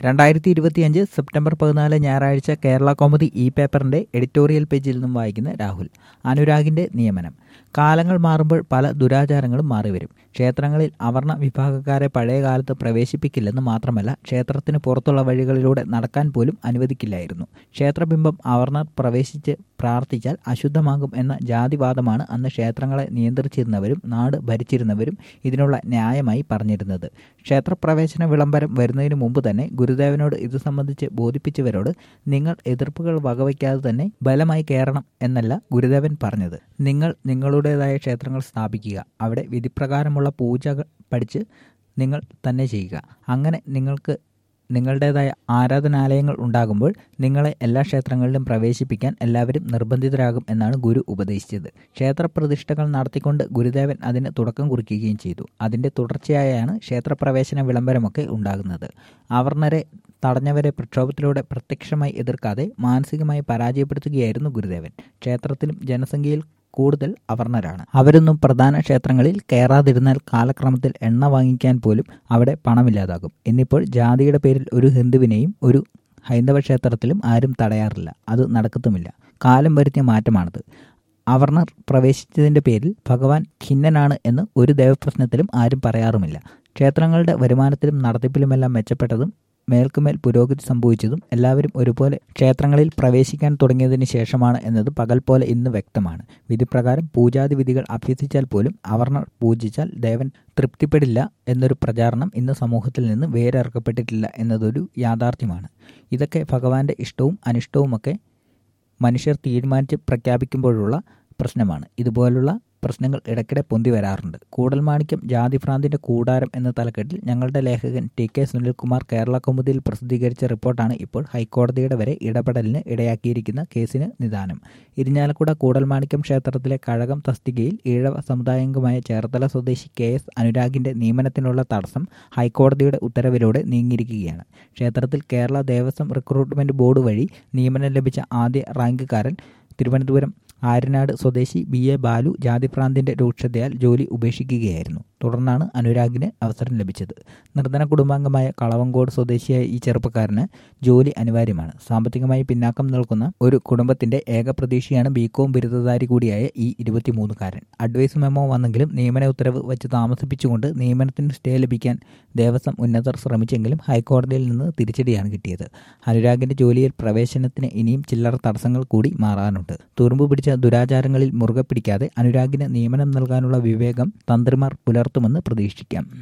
രണ്ടായിരത്തി ഇരുപത്തിയഞ്ച് സെപ്റ്റംബർ പതിനാല് ഞായറാഴ്ച കേരള കോമഡി ഇ പേപ്പറിന്റെ എഡിറ്റോറിയൽ പേജിൽ നിന്നും വായിക്കുന്ന രാഹുൽ അനുരാഗിന്റെ നിയമനം കാലങ്ങൾ മാറുമ്പോൾ പല ദുരാചാരങ്ങളും മാറിവരും ക്ഷേത്രങ്ങളിൽ അവർണ വിഭാഗക്കാരെ പഴയ കാലത്ത് പ്രവേശിപ്പിക്കില്ലെന്ന് മാത്രമല്ല ക്ഷേത്രത്തിന് പുറത്തുള്ള വഴികളിലൂടെ നടക്കാൻ പോലും അനുവദിക്കില്ലായിരുന്നു ക്ഷേത്രബിംബം അവർണർ പ്രവേശിച്ച് പ്രാർത്ഥിച്ചാൽ അശുദ്ധമാകും എന്ന ജാതിവാദമാണ് അന്ന് ക്ഷേത്രങ്ങളെ നിയന്ത്രിച്ചിരുന്നവരും നാട് ഭരിച്ചിരുന്നവരും ഇതിനുള്ള ന്യായമായി പറഞ്ഞിരുന്നത് ക്ഷേത്രപ്രവേശന വിളംബരം വരുന്നതിന് മുമ്പ് തന്നെ ഗുരുദേവനോട് ഇത് സംബന്ധിച്ച് ബോധിപ്പിച്ചവരോട് നിങ്ങൾ എതിർപ്പുകൾ വകവയ്ക്കാതെ തന്നെ ബലമായി കയറണം എന്നല്ല ഗുരുദേവൻ പറഞ്ഞത് നിങ്ങൾ നിങ്ങളുടേതായ ക്ഷേത്രങ്ങൾ സ്ഥാപിക്കുക അവിടെ വിധിപ്രകാരമുള്ള പൂജകൾ പഠിച്ച് നിങ്ങൾ തന്നെ ചെയ്യുക അങ്ങനെ നിങ്ങൾക്ക് നിങ്ങളുടേതായ ആരാധനാലയങ്ങൾ ഉണ്ടാകുമ്പോൾ നിങ്ങളെ എല്ലാ ക്ഷേത്രങ്ങളിലും പ്രവേശിപ്പിക്കാൻ എല്ലാവരും നിർബന്ധിതരാകും എന്നാണ് ഗുരു ഉപദേശിച്ചത് ക്ഷേത്രപ്രതിഷ്ഠകൾ നടത്തിക്കൊണ്ട് ഗുരുദേവൻ അതിന് തുടക്കം കുറിക്കുകയും ചെയ്തു അതിൻ്റെ തുടർച്ചയായാണ് ക്ഷേത്രപ്രവേശന വിളംബരമൊക്കെ ഉണ്ടാകുന്നത് അവർണരെ തടഞ്ഞവരെ പ്രക്ഷോഭത്തിലൂടെ പ്രത്യക്ഷമായി എതിർക്കാതെ മാനസികമായി പരാജയപ്പെടുത്തുകയായിരുന്നു ഗുരുദേവൻ ക്ഷേത്രത്തിലും ജനസംഖ്യയിൽ കൂടുതൽ അവർണരാണ് അവരൊന്നും പ്രധാന ക്ഷേത്രങ്ങളിൽ കയറാതിരുന്നാൽ കാലക്രമത്തിൽ എണ്ണ വാങ്ങിക്കാൻ പോലും അവിടെ പണമില്ലാതാകും എന്നിപ്പോൾ ജാതിയുടെ പേരിൽ ഒരു ഹിന്ദുവിനെയും ഒരു ഹൈന്ദവ ക്ഷേത്രത്തിലും ആരും തടയാറില്ല അത് നടക്കത്തുമില്ല കാലം വരുത്തിയ മാറ്റമാണത് അവർണർ പ്രവേശിച്ചതിൻ്റെ പേരിൽ ഭഗവാൻ ഖിന്നനാണ് എന്ന് ഒരു ദേവപ്രശ്നത്തിലും ആരും പറയാറുമില്ല ക്ഷേത്രങ്ങളുടെ വരുമാനത്തിലും നടത്തിപ്പിലുമെല്ലാം മെച്ചപ്പെട്ടതും മേൽക്കുമേൽ പുരോഗതി സംഭവിച്ചതും എല്ലാവരും ഒരുപോലെ ക്ഷേത്രങ്ങളിൽ പ്രവേശിക്കാൻ തുടങ്ങിയതിന് ശേഷമാണ് എന്നത് പകൽ പോലെ ഇന്ന് വ്യക്തമാണ് വിധിപ്രകാരം പൂജാതി വിധികൾ അഭ്യസിച്ചാൽ പോലും അവർണർ പൂജിച്ചാൽ ദേവൻ തൃപ്തിപ്പെടില്ല എന്നൊരു പ്രചാരണം ഇന്ന് സമൂഹത്തിൽ നിന്ന് വേരറക്കപ്പെട്ടിട്ടില്ല എന്നതൊരു യാഥാർത്ഥ്യമാണ് ഇതൊക്കെ ഭഗവാന്റെ ഇഷ്ടവും അനിഷ്ടവുമൊക്കെ മനുഷ്യർ തീരുമാനിച്ച് പ്രഖ്യാപിക്കുമ്പോഴുള്ള പ്രശ്നമാണ് ഇതുപോലുള്ള പ്രശ്നങ്ങൾ ഇടയ്ക്കിടെ പൊന്തി വരാറുണ്ട് കൂടൽമാണിക്യം ജാതിഭ്രാന്തിന്റെ കൂടാരം എന്ന തലക്കെട്ടിൽ ഞങ്ങളുടെ ലേഖകൻ ടി കെ സുനിൽകുമാർ കേരള കൗമുദിയിൽ പ്രസിദ്ധീകരിച്ച റിപ്പോർട്ടാണ് ഇപ്പോൾ ഹൈക്കോടതിയുടെ വരെ ഇടപെടലിന് ഇടയാക്കിയിരിക്കുന്ന കേസിന് നിദാനം ഇരിഞ്ഞാലക്കുട കൂടൽമാണിക്യം ക്ഷേത്രത്തിലെ കഴകം തസ്തികയിൽ ഈഴവ സമുദായാംഗമായ ചേർത്തല സ്വദേശി കെ എസ് അനുരാഗിന്റെ നിയമനത്തിനുള്ള തടസ്സം ഹൈക്കോടതിയുടെ ഉത്തരവിലൂടെ നീങ്ങിയിരിക്കുകയാണ് ക്ഷേത്രത്തിൽ കേരള ദേവസ്വം റിക്രൂട്ട്മെന്റ് ബോർഡ് വഴി നിയമനം ലഭിച്ച ആദ്യ റാങ്കുകാരൻ തിരുവനന്തപുരം ആര്യനാട് സ്വദേശി ബി എ ബാലു ജാതിഭ്രാന്തിന്റെ രൂക്ഷതയാൽ ജോലി ഉപേക്ഷിക്കുകയായിരുന്നു തുടർന്നാണ് അനുരാഗിന് അവസരം ലഭിച്ചത് നിർധന കുടുംബാംഗമായ കളവങ്കോട് സ്വദേശിയായ ഈ ചെറുപ്പക്കാരന് ജോലി അനിവാര്യമാണ് സാമ്പത്തികമായി പിന്നാക്കം നിൽക്കുന്ന ഒരു കുടുംബത്തിന്റെ ഏക പ്രതീക്ഷയാണ് ബികോം ബിരുദധാരി കൂടിയായ ഈ ഇരുപത്തിമൂന്നുകാരൻ അഡ്വൈസ് മെമ്മോ വന്നെങ്കിലും നിയമന ഉത്തരവ് വച്ച് താമസിപ്പിച്ചുകൊണ്ട് നിയമനത്തിന് സ്റ്റേ ലഭിക്കാൻ ദേവസ്വം ഉന്നതർ ശ്രമിച്ചെങ്കിലും ഹൈക്കോടതിയിൽ നിന്ന് തിരിച്ചടിയാണ് കിട്ടിയത് അനുരാഗിന്റെ ജോലിയിൽ പ്രവേശനത്തിന് ഇനിയും ചില്ലറ തടസ്സങ്ങൾ കൂടി മാറാനുണ്ട് തുറുമ്പ് പിടിച്ച ദുരാചാരങ്ങളിൽ മുറുകെ പിടിക്കാതെ അനുരാഗിന് നിയമനം നൽകാനുള്ള വിവേകം തന്ത്രിമാർ പുലർത്തുമെന്ന് പ്രതീക്ഷിക്കാം